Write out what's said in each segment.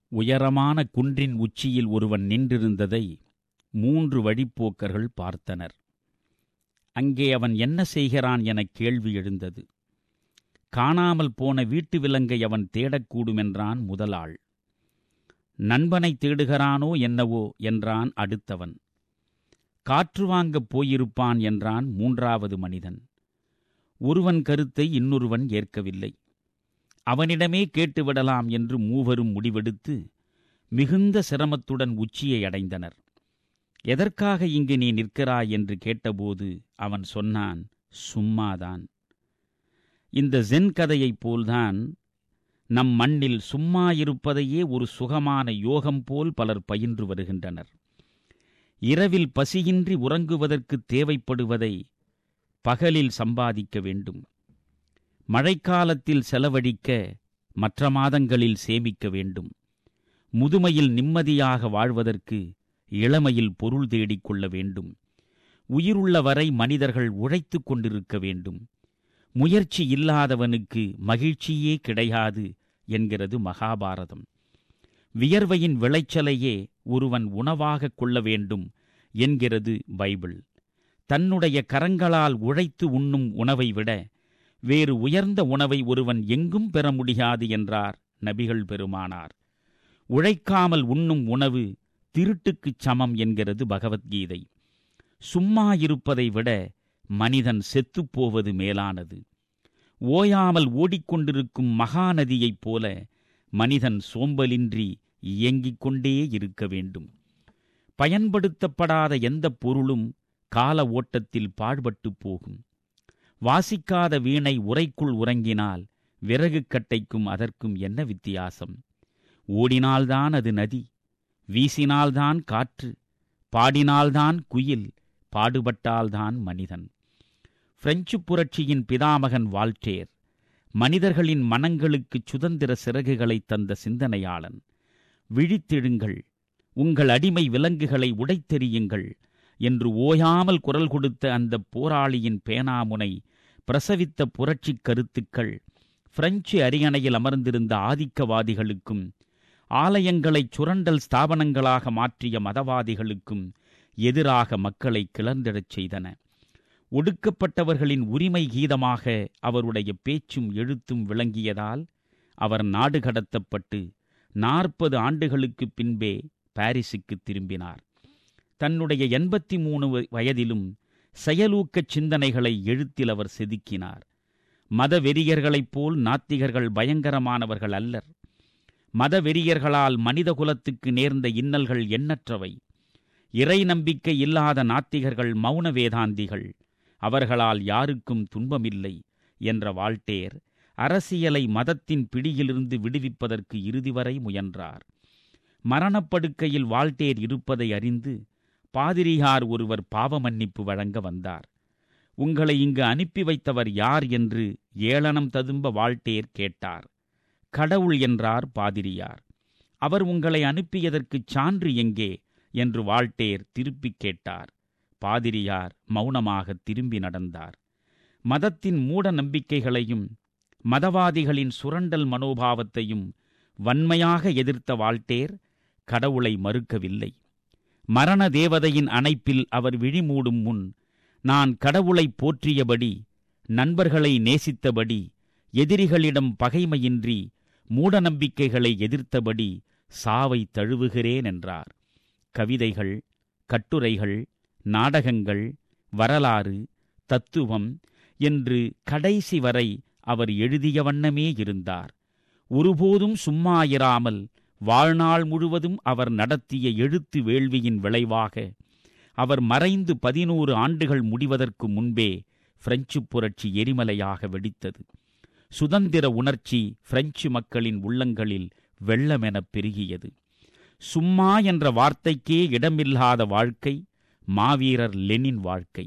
உயரமான குன்றின் உச்சியில் ஒருவன் நின்றிருந்ததை மூன்று வழிப்போக்கர்கள் பார்த்தனர் அங்கே அவன் என்ன செய்கிறான் எனக் கேள்வி எழுந்தது காணாமல் போன வீட்டு விலங்கை அவன் தேடக்கூடும் என்றான் முதலாள் நண்பனை தேடுகிறானோ என்னவோ என்றான் அடுத்தவன் காற்று வாங்கப் போயிருப்பான் என்றான் மூன்றாவது மனிதன் ஒருவன் கருத்தை இன்னொருவன் ஏற்கவில்லை அவனிடமே கேட்டுவிடலாம் என்று மூவரும் முடிவெடுத்து மிகுந்த சிரமத்துடன் உச்சியை அடைந்தனர் எதற்காக இங்கு நீ நிற்கிறாய் என்று கேட்டபோது அவன் சொன்னான் சும்மாதான் இந்த ஜென் கதையைப் போல்தான் நம் மண்ணில் சும்மா இருப்பதையே ஒரு சுகமான யோகம் போல் பலர் பயின்று வருகின்றனர் இரவில் பசியின்றி உறங்குவதற்கு தேவைப்படுவதை பகலில் சம்பாதிக்க வேண்டும் மழைக்காலத்தில் செலவழிக்க மற்ற மாதங்களில் சேமிக்க வேண்டும் முதுமையில் நிம்மதியாக வாழ்வதற்கு இளமையில் பொருள் தேடிக் கொள்ள வேண்டும் உயிருள்ள வரை மனிதர்கள் உழைத்துக் கொண்டிருக்க வேண்டும் முயற்சி இல்லாதவனுக்கு மகிழ்ச்சியே கிடையாது என்கிறது மகாபாரதம் வியர்வையின் விளைச்சலையே ஒருவன் உணவாகக் கொள்ள வேண்டும் என்கிறது பைபிள் தன்னுடைய கரங்களால் உழைத்து உண்ணும் உணவை விட வேறு உயர்ந்த உணவை ஒருவன் எங்கும் பெற முடியாது என்றார் நபிகள் பெருமானார் உழைக்காமல் உண்ணும் உணவு திருட்டுக்குச் சமம் என்கிறது பகவத்கீதை சும்மா இருப்பதை விட மனிதன் செத்துப்போவது மேலானது ஓயாமல் ஓடிக்கொண்டிருக்கும் மகாநதியைப் போல மனிதன் சோம்பலின்றி இயங்கிக் கொண்டே இருக்க வேண்டும் பயன்படுத்தப்படாத எந்தப் பொருளும் கால ஓட்டத்தில் பாழ்பட்டுப் போகும் வாசிக்காத வீணை உரைக்குள் உறங்கினால் விறகு கட்டைக்கும் அதற்கும் என்ன வித்தியாசம் ஓடினால்தான் அது நதி வீசினால்தான் காற்று பாடினால்தான் குயில் பாடுபட்டால்தான் மனிதன் பிரெஞ்சு புரட்சியின் பிதாமகன் வால்டேர் மனிதர்களின் மனங்களுக்குச் சுதந்திர சிறகுகளை தந்த சிந்தனையாளன் விழித்தெழுங்கள் உங்கள் அடிமை விலங்குகளை உடைத்தெறியுங்கள் என்று ஓயாமல் குரல் கொடுத்த அந்த போராளியின் பேனாமுனை பிரசவித்த புரட்சிக் கருத்துக்கள் பிரெஞ்சு அரியணையில் அமர்ந்திருந்த ஆதிக்கவாதிகளுக்கும் ஆலயங்களை சுரண்டல் ஸ்தாபனங்களாக மாற்றிய மதவாதிகளுக்கும் எதிராக மக்களை கிளர்ந்திடச் செய்தன ஒடுக்கப்பட்டவர்களின் உரிமை கீதமாக அவருடைய பேச்சும் எழுத்தும் விளங்கியதால் அவர் நாடு கடத்தப்பட்டு நாற்பது ஆண்டுகளுக்குப் பின்பே பாரிஸுக்கு திரும்பினார் தன்னுடைய எண்பத்தி மூணு வயதிலும் செயலூக்கச் சிந்தனைகளை எழுத்தில் அவர் செதுக்கினார் மத வெறியர்களைப் போல் நாத்திகர்கள் பயங்கரமானவர்கள் அல்லர் மத வெறியர்களால் மனிதகுலத்துக்கு நேர்ந்த இன்னல்கள் எண்ணற்றவை இறை நம்பிக்கை இல்லாத நாத்திகர்கள் மௌன வேதாந்திகள் அவர்களால் யாருக்கும் துன்பமில்லை என்ற வால்டேர் அரசியலை மதத்தின் பிடியிலிருந்து விடுவிப்பதற்கு இறுதி வரை முயன்றார் மரணப்படுக்கையில் வால்டேர் இருப்பதை அறிந்து பாதிரியார் ஒருவர் பாவ மன்னிப்பு வழங்க வந்தார் உங்களை இங்கு அனுப்பி வைத்தவர் யார் என்று ஏளனம் ததும்ப வால்டேர் கேட்டார் கடவுள் என்றார் பாதிரியார் அவர் உங்களை அனுப்பியதற்குச் சான்று எங்கே என்று வால்டேர் திருப்பிக் கேட்டார் பாதிரியார் மௌனமாக திரும்பி நடந்தார் மதத்தின் மூட நம்பிக்கைகளையும் மதவாதிகளின் சுரண்டல் மனோபாவத்தையும் வன்மையாக எதிர்த்த வால்டேர் கடவுளை மறுக்கவில்லை மரண தேவதையின் அணைப்பில் அவர் விழிமூடும் முன் நான் கடவுளை போற்றியபடி நண்பர்களை நேசித்தபடி எதிரிகளிடம் பகைமையின்றி மூடநம்பிக்கைகளை எதிர்த்தபடி சாவை தழுவுகிறேன் என்றார் கவிதைகள் கட்டுரைகள் நாடகங்கள் வரலாறு தத்துவம் என்று கடைசி வரை அவர் எழுதிய வண்ணமே இருந்தார் ஒருபோதும் சும்மாயிராமல் வாழ்நாள் முழுவதும் அவர் நடத்திய எழுத்து வேள்வியின் விளைவாக அவர் மறைந்து பதினோரு ஆண்டுகள் முடிவதற்கு முன்பே பிரெஞ்சு புரட்சி எரிமலையாக வெடித்தது சுதந்திர உணர்ச்சி பிரெஞ்சு மக்களின் உள்ளங்களில் வெள்ளமெனப் பெருகியது சும்மா என்ற வார்த்தைக்கே இடமில்லாத வாழ்க்கை மாவீரர் லெனின் வாழ்க்கை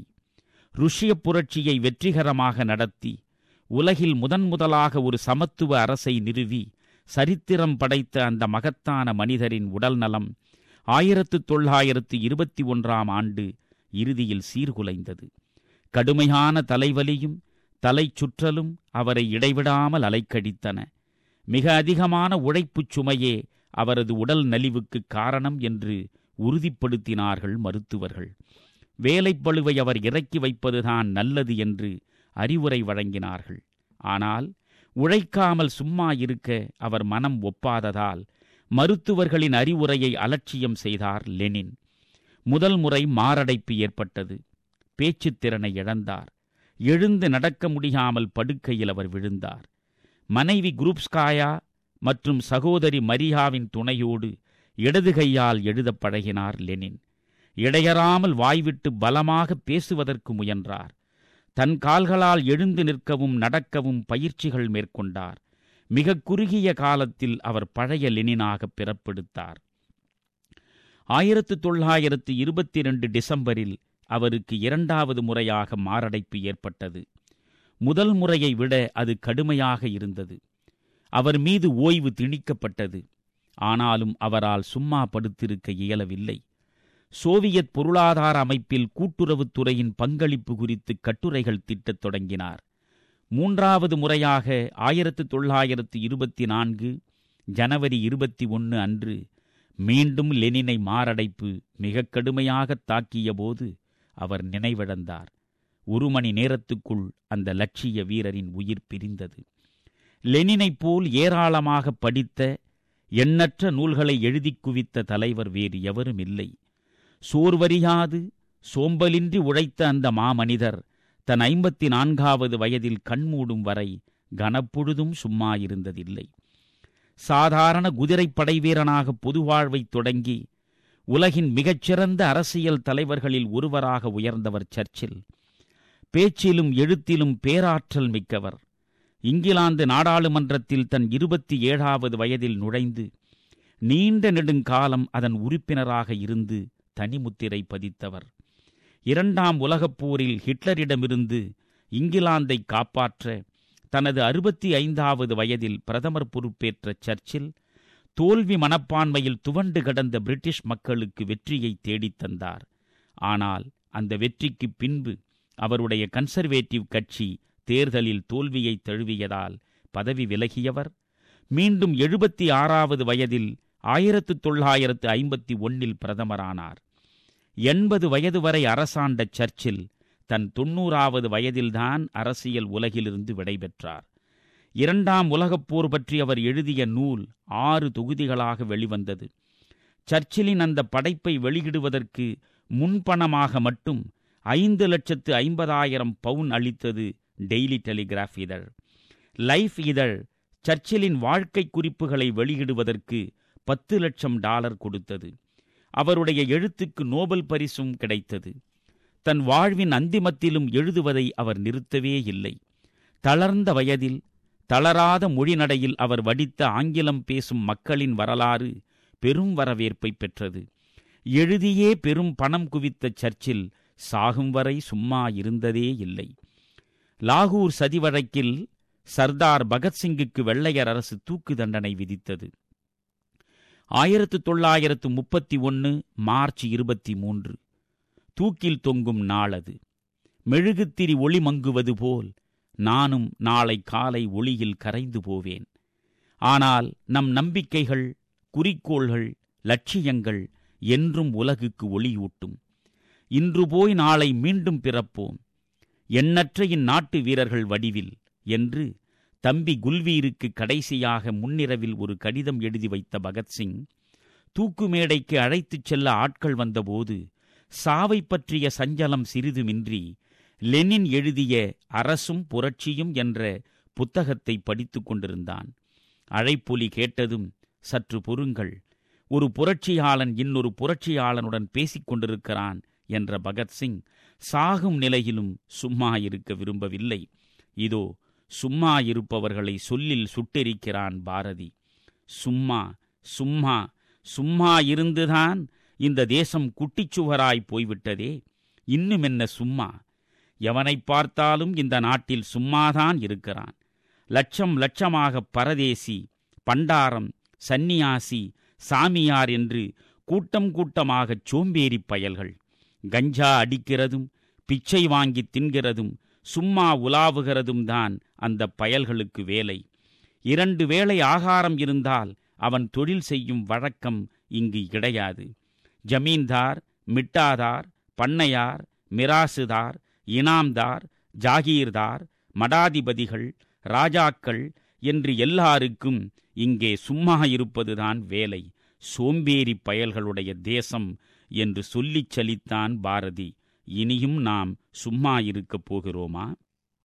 ருஷ்ய புரட்சியை வெற்றிகரமாக நடத்தி உலகில் முதன் முதலாக ஒரு சமத்துவ அரசை நிறுவி சரித்திரம் படைத்த அந்த மகத்தான மனிதரின் உடல் நலம் ஆயிரத்து தொள்ளாயிரத்து இருபத்தி ஒன்றாம் ஆண்டு இறுதியில் சீர்குலைந்தது கடுமையான தலைவலியும் தலைச் சுற்றலும் அவரை இடைவிடாமல் அலைக்கடித்தன மிக அதிகமான உழைப்புச் சுமையே அவரது உடல் நலிவுக்கு காரணம் என்று உறுதிப்படுத்தினார்கள் மருத்துவர்கள் வேலைப்பளுவை அவர் இறக்கி வைப்பதுதான் நல்லது என்று அறிவுரை வழங்கினார்கள் ஆனால் உழைக்காமல் சும்மா இருக்க அவர் மனம் ஒப்பாததால் மருத்துவர்களின் அறிவுரையை அலட்சியம் செய்தார் லெனின் முதல் முறை மாரடைப்பு ஏற்பட்டது பேச்சுத் திறனை இழந்தார் எழுந்து நடக்க முடியாமல் படுக்கையில் அவர் விழுந்தார் மனைவி குரூப்ஸ்காயா மற்றும் சகோதரி மரியாவின் துணையோடு இடது கையால் எழுதப் பழகினார் லெனின் இடையறாமல் வாய்விட்டு பலமாக பேசுவதற்கு முயன்றார் தன் கால்களால் எழுந்து நிற்கவும் நடக்கவும் பயிற்சிகள் மேற்கொண்டார் மிக குறுகிய காலத்தில் அவர் பழைய லெனினாக பிறப்பெடுத்தார் ஆயிரத்து தொள்ளாயிரத்து இருபத்தி ரெண்டு டிசம்பரில் அவருக்கு இரண்டாவது முறையாக மாரடைப்பு ஏற்பட்டது முதல் முறையை விட அது கடுமையாக இருந்தது அவர் மீது ஓய்வு திணிக்கப்பட்டது ஆனாலும் அவரால் சும்மா படுத்திருக்க இயலவில்லை சோவியத் பொருளாதார அமைப்பில் கூட்டுறவுத்துறையின் பங்களிப்பு குறித்து கட்டுரைகள் திட்டத் தொடங்கினார் மூன்றாவது முறையாக ஆயிரத்து தொள்ளாயிரத்து இருபத்தி நான்கு ஜனவரி இருபத்தி ஒன்று அன்று மீண்டும் லெனினை மாரடைப்பு மிக கடுமையாக தாக்கிய போது அவர் நினைவிழந்தார் ஒரு மணி நேரத்துக்குள் அந்த லட்சிய வீரரின் உயிர் பிரிந்தது லெனினைப் போல் ஏராளமாக படித்த எண்ணற்ற நூல்களை எழுதிக் குவித்த தலைவர் வேறு எவரும் இல்லை சோர்வறியாது சோம்பலின்றி உழைத்த அந்த மாமனிதர் தன் ஐம்பத்தி நான்காவது வயதில் கண்மூடும் வரை கனப்பொழுதும் சும்மா இருந்ததில்லை சாதாரண குதிரைப்படை வீரனாக பொதுவாழ்வைத் தொடங்கி உலகின் மிகச்சிறந்த அரசியல் தலைவர்களில் ஒருவராக உயர்ந்தவர் சர்ச்சில் பேச்சிலும் எழுத்திலும் பேராற்றல் மிக்கவர் இங்கிலாந்து நாடாளுமன்றத்தில் தன் இருபத்தி ஏழாவது வயதில் நுழைந்து நீண்ட நெடுங்காலம் அதன் உறுப்பினராக இருந்து தனிமுத்திரை பதித்தவர் இரண்டாம் உலகப் போரில் ஹிட்லரிடமிருந்து இங்கிலாந்தை காப்பாற்ற தனது அறுபத்தி ஐந்தாவது வயதில் பிரதமர் பொறுப்பேற்ற சர்ச்சில் தோல்வி மனப்பான்மையில் துவண்டு கிடந்த பிரிட்டிஷ் மக்களுக்கு வெற்றியை தேடித் தந்தார் ஆனால் அந்த வெற்றிக்கு பின்பு அவருடைய கன்சர்வேட்டிவ் கட்சி தேர்தலில் தோல்வியை தழுவியதால் பதவி விலகியவர் மீண்டும் எழுபத்தி ஆறாவது வயதில் ஆயிரத்து தொள்ளாயிரத்து ஐம்பத்தி ஒன்னில் பிரதமரானார் எண்பது வயது வரை அரசாண்ட சர்ச்சில் தன் தொன்னூறாவது வயதில்தான் அரசியல் உலகிலிருந்து விடைபெற்றார் இரண்டாம் உலகப் போர் பற்றி அவர் எழுதிய நூல் ஆறு தொகுதிகளாக வெளிவந்தது சர்ச்சிலின் அந்த படைப்பை வெளியிடுவதற்கு முன்பணமாக மட்டும் ஐந்து லட்சத்து ஐம்பதாயிரம் பவுன் அளித்தது டெய்லி டெலிகிராஃப் இதழ் லைஃப் இதழ் சர்ச்சிலின் வாழ்க்கை குறிப்புகளை வெளியிடுவதற்கு பத்து லட்சம் டாலர் கொடுத்தது அவருடைய எழுத்துக்கு நோபல் பரிசும் கிடைத்தது தன் வாழ்வின் அந்திமத்திலும் எழுதுவதை அவர் நிறுத்தவே இல்லை தளர்ந்த வயதில் தளராத மொழிநடையில் அவர் வடித்த ஆங்கிலம் பேசும் மக்களின் வரலாறு பெரும் வரவேற்பை பெற்றது எழுதியே பெரும் பணம் குவித்த சர்ச்சில் சாகும் வரை சும்மா இருந்ததே இல்லை லாகூர் சதி வழக்கில் சர்தார் பகத்சிங்குக்கு வெள்ளையர் அரசு தூக்கு தண்டனை விதித்தது ஆயிரத்து தொள்ளாயிரத்து முப்பத்தி ஒன்று மார்ச் இருபத்தி மூன்று தூக்கில் தொங்கும் நாள் அது மெழுகுத்திரி ஒளி மங்குவது போல் நானும் நாளை காலை ஒளியில் கரைந்து போவேன் ஆனால் நம் நம்பிக்கைகள் குறிக்கோள்கள் லட்சியங்கள் என்றும் உலகுக்கு ஒளியூட்டும் இன்று போய் நாளை மீண்டும் பிறப்போம் எண்ணற்ற இந்நாட்டு வீரர்கள் வடிவில் என்று தம்பி குல்வீருக்கு கடைசியாக முன்னிரவில் ஒரு கடிதம் எழுதி வைத்த பகத்சிங் தூக்கு மேடைக்கு அழைத்துச் செல்ல ஆட்கள் வந்தபோது சாவை பற்றிய சஞ்சலம் சிறிதுமின்றி லெனின் எழுதிய அரசும் புரட்சியும் என்ற புத்தகத்தை படித்துக் கொண்டிருந்தான் அழைப்பொலி கேட்டதும் சற்று பொறுங்கள் ஒரு புரட்சியாளன் இன்னொரு புரட்சியாளனுடன் பேசிக் கொண்டிருக்கிறான் என்ற பகத்சிங் சாகும் நிலையிலும் சும்மா இருக்க விரும்பவில்லை இதோ சும்மா இருப்பவர்களை சொல்லில் சுட்டெரிக்கிறான் பாரதி சும்மா சும்மா சும்மா இருந்துதான் இந்த தேசம் குட்டிச்சுவராய் போய்விட்டதே இன்னும் என்ன சும்மா எவனை பார்த்தாலும் இந்த நாட்டில் சும்மாதான் இருக்கிறான் லட்சம் லட்சமாக பரதேசி பண்டாரம் சந்நியாசி சாமியார் என்று கூட்டம் கூட்டமாகச் சோம்பேறிப் பயல்கள் கஞ்சா அடிக்கிறதும் பிச்சை வாங்கி தின்கிறதும் சும்மா உலாவுகிறதும் தான் அந்த பயல்களுக்கு வேலை இரண்டு வேளை ஆகாரம் இருந்தால் அவன் தொழில் செய்யும் வழக்கம் இங்கு கிடையாது ஜமீன்தார் மிட்டாதார் பண்ணையார் மிராசுதார் இனாம்தார் ஜாகீர்தார் மடாதிபதிகள் ராஜாக்கள் என்று எல்லாருக்கும் இங்கே சும்மா இருப்பதுதான் வேலை சோம்பேறி பயல்களுடைய தேசம் என்று சொல்லிச் சலித்தான் பாரதி இனியும் நாம் சும்மா இருக்கப் போகிறோமா